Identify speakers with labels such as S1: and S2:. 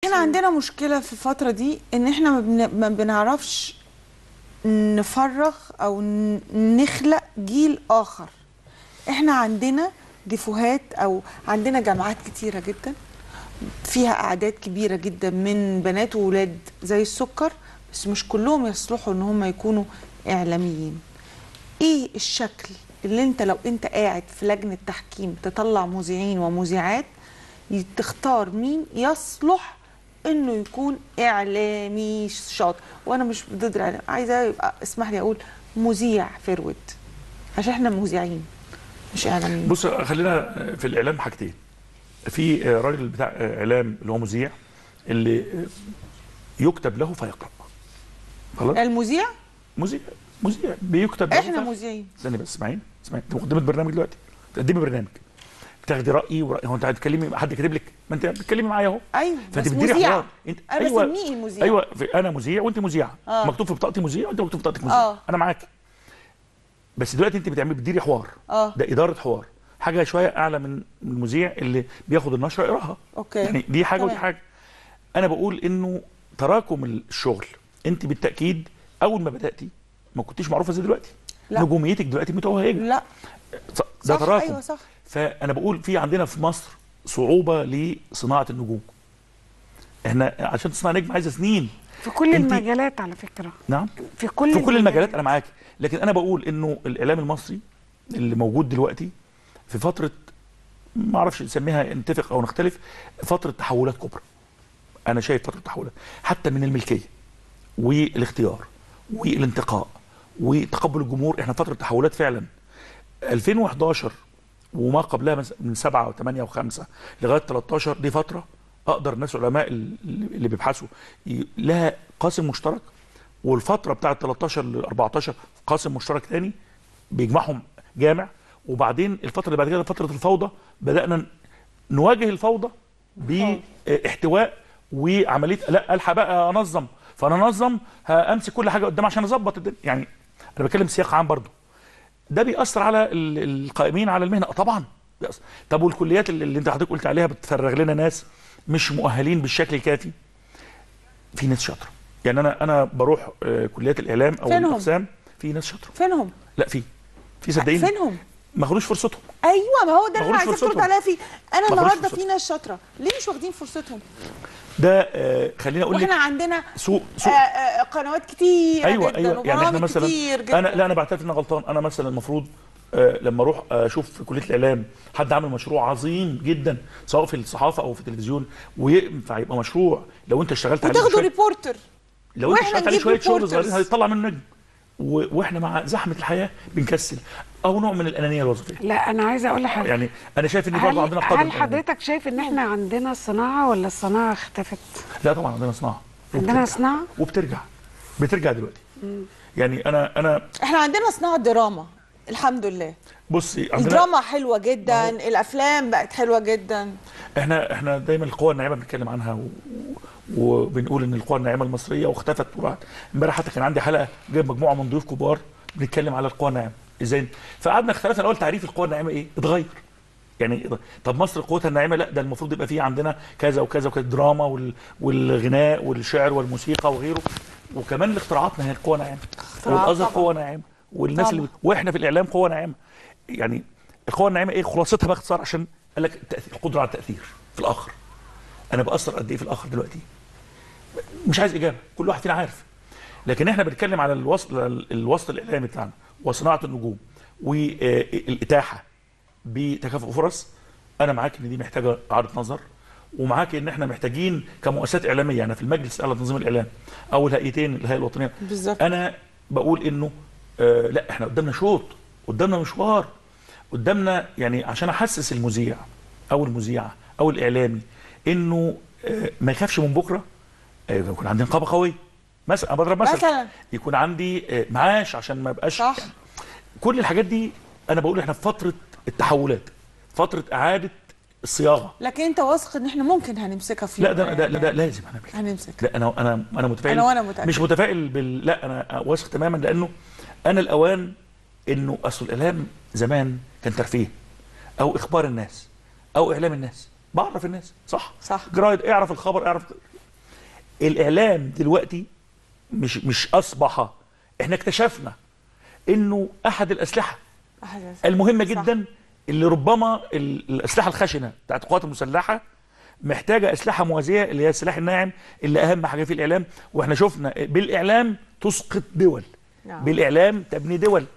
S1: احنا عندنا مشكله في الفتره دي ان احنا ما, بن... ما بنعرفش نفرغ او ن- نخلق جيل اخر احنا عندنا ديفوهات او عندنا جامعات كتيره جدا فيها اعداد كبيره جدا من بنات وولاد زي السكر بس مش كلهم يصلحوا ان هم يكونوا اعلاميين ايه الشكل اللي انت لو انت قاعد في لجنه تحكيم تطلع مذيعين ومذيعات ي- تختار مين يصلح انه يكون اعلامي شاطر وانا مش ضد الاعلام عايزه يبقى اسمح لي اقول مذيع فرود عشان احنا مذيعين مش اعلاميين
S2: بص خلينا في الاعلام حاجتين في راجل بتاع اعلام اللي هو مذيع اللي يكتب له فيقرا خلاص
S1: المذيع
S2: مذيع مذيع بيكتب له
S1: احنا
S2: ف-
S1: مذيعين
S2: استني بس اسمعيني اسمعيني انت مقدمه برنامج دلوقتي بتقدمي برنامج بتاخدي رايي ورأي هو انت هتتكلمي حد كاتب لك ما انت بتتكلمي معايا اهو
S1: ايوه
S2: فانت
S1: بس
S2: بتديري
S1: مذيع.
S2: حوار انت
S1: انا بسميه المذيع
S2: ايوه في انا مذيع وانت مذيعه
S1: آه.
S2: مكتوب في بطاقتي مذيع وانت مكتوب في بطاقتك مذيع
S1: آه.
S2: انا معاك بس دلوقتي انت بتعملي بتديري حوار
S1: اه
S2: ده اداره حوار حاجه شويه اعلى من من المذيع اللي بياخد النشره يقراها
S1: اوكي
S2: يعني دي حاجه ودي
S1: تمام.
S2: حاجه انا بقول انه تراكم الشغل انت بالتاكيد اول ما بداتي ما كنتيش معروفه زي دلوقتي
S1: لا.
S2: نجوميتك دلوقتي متوهجه
S1: لا
S2: ص- ده
S1: صح
S2: تراكم
S1: ايوه صح
S2: فانا بقول في عندنا في مصر صعوبه لصناعه النجوم احنا عشان تصنع نجم عايزه سنين
S3: في كل
S2: انت-
S3: المجالات على فكره
S2: نعم
S3: في كل
S2: في كل المجالات انا معاك لكن انا بقول انه الاعلام المصري اللي موجود دلوقتي في فتره ما اعرفش نسميها نتفق او نختلف فتره تحولات كبرى انا شايف فتره تحولات حتى من الملكيه والاختيار والانتقاء وتقبل الجمهور احنا فتره تحولات فعلا 2011 وما قبلها مس- من 7 و8 و5 لغايه 13 دي فتره اقدر الناس العلماء اللي اللي بيبحثوا ي- لها قاسم مشترك والفتره بتاعه 13 ل 14 قاسم مشترك تاني بيجمعهم جامع وبعدين الفتره اللي بعد كده فتره الفوضى بدانا نواجه الفوضى باحتواء وعمليه لا الحق بقى انظم فانا انظم همسك كل حاجه قدام عشان اظبط الدنيا يعني انا بتكلم سياق عام برضو ده بيأثر على ال- القائمين على المهنه آه طبعا بيأثر. طب والكليات اللي اللي انت حضرتك قلت عليها بتفرغ لنا ناس مش مؤهلين بالشكل الكافي في ناس شاطره يعني انا انا بروح آه، كليات الاعلام او
S1: فينهم؟
S2: الاقسام في ناس شاطره
S1: فينهم
S2: لا في في صدقيني
S1: فينهم
S2: ما خدوش فرصتهم
S1: ايوه ما هو ده اللي
S2: ما
S1: انا
S2: خدوش
S1: عايزاك ترد
S2: فرصتهم.
S1: عليا فيه انا
S2: ما خدوش
S1: النهارده
S2: فرصتهم.
S1: في ناس شاطره ليه مش واخدين فرصتهم
S2: ده آه، خليني اقول
S1: واحنا
S2: لك
S1: عندنا
S2: سوق
S1: آه
S2: سوق
S1: آه قنوات كتير
S2: ايوه
S1: جدا
S2: ايوه يعني احنا
S1: وبرامج
S2: مثلا
S1: كتير جدا
S2: انا لا انا بعترف ان أنا غلطان انا مثلا المفروض آه، لما اروح اشوف في كليه الاعلام حد عامل مشروع عظيم جدا سواء في الصحافه او في التلفزيون وينفع يبقى مشروع لو انت اشتغلت عليه
S1: وتاخدوا
S2: شوية
S1: ريبورتر
S2: لو انت
S1: واحنا
S2: اشتغلت عليه
S1: نجيب
S2: شويه شغل
S1: reporters.
S2: صغيرين هيطلع منه نجم و- واحنا مع زحمه الحياه بنكسل او نوع من الانانيه الوظيفيه
S3: لا انا عايزه اقول لحضرتك
S2: يعني انا شايف ان برضه
S3: هل,
S2: عندنا قدر
S3: هل
S2: من الأنانية.
S3: حضرتك شايف ان احنا عندنا صناعه ولا الصناعه اختفت
S2: لا طبعا عندنا صناعه
S3: عندنا
S2: وبترجع.
S3: صناعه
S2: وبترجع بترجع دلوقتي يعني انا انا
S1: احنا عندنا صناعه دراما الحمد لله
S2: بصي عندنا
S1: الدراما حلوه جدا الافلام بقت حلوه جدا
S2: احنا احنا دايما القوى الناعمه بنتكلم عنها و... وبنقول ان القوى الناعمه المصريه واختفت وراحت امبارح حتى كان عندي حلقه جايب مجموعه من ضيوف كبار بنتكلم على القوى الناعمه ازاي فقعدنا اختلفنا الاول تعريف القوى الناعمه ايه اتغير يعني إيه؟ طب مصر قوتها الناعمه لا ده المفروض يبقى فيه عندنا كذا وكذا وكذا دراما وال... والغناء والشعر والموسيقى وغيره وكمان الاختراعات ما هي القوى ناعمه
S1: اختراعات
S2: والازهر
S1: طبعاً.
S2: قوه ناعمه والناس
S1: طبعاً.
S2: اللي واحنا في الاعلام قوه ناعمه يعني القوه الناعمه ايه خلاصتها باختصار عشان قال لك التاثير القدره على التاثير في الاخر انا باثر قد ايه في الاخر دلوقتي مش عايز اجابه كل واحد فينا عارف لكن احنا بنتكلم على الوصل الوسط الاعلامي بتاعنا وصناعه النجوم والاتاحه بتكافؤ فرص انا معاك ان دي محتاجه اعاده نظر ومعاك ان احنا محتاجين كمؤسسات اعلاميه يعني في المجلس الاعلى لتنظيم الاعلام او الهيئتين الهيئه الوطنيه
S1: بالظبط
S2: انا بقول انه آه لا احنا قدامنا شوط قدامنا مشوار قدامنا يعني عشان احسس المذيع او المذيعه او الاعلامي انه آه ما يخافش من بكره آه يكون عندي نقابه قويه مثلا أنا بضرب مثلا
S1: مثلا
S2: يكون عندي آه معاش عشان ما يبقاش
S1: صح
S2: يعني كل الحاجات دي انا بقول احنا في فتره التحولات فتره اعاده الصياغه
S1: لكن انت واثق ان احنا ممكن هنمسكها في
S2: لا
S1: يوم
S2: ده
S1: من
S2: ده,
S1: الأيام.
S2: ده لازم انا
S1: هنمسك
S2: لا انا انا انا متفائل
S1: انا وانا متاكد
S2: مش متفائل بال لا انا واثق تماما لانه انا الاوان انه اصل الاعلام زمان كان ترفيه او اخبار الناس او اعلام الناس بعرف الناس صح
S1: صح
S2: جرايد اعرف الخبر اعرف الاعلام دلوقتي مش مش اصبح احنا اكتشفنا انه احد الاسلحه المهمه
S1: صح.
S2: جدا اللي ربما ال- الاسلحه الخشنه بتاعت القوات المسلحه محتاجه اسلحه موازيه اللي هي السلاح الناعم اللي اهم حاجه في الاعلام واحنا شفنا بالاعلام تسقط دول
S1: نعم.
S2: بالاعلام تبني دول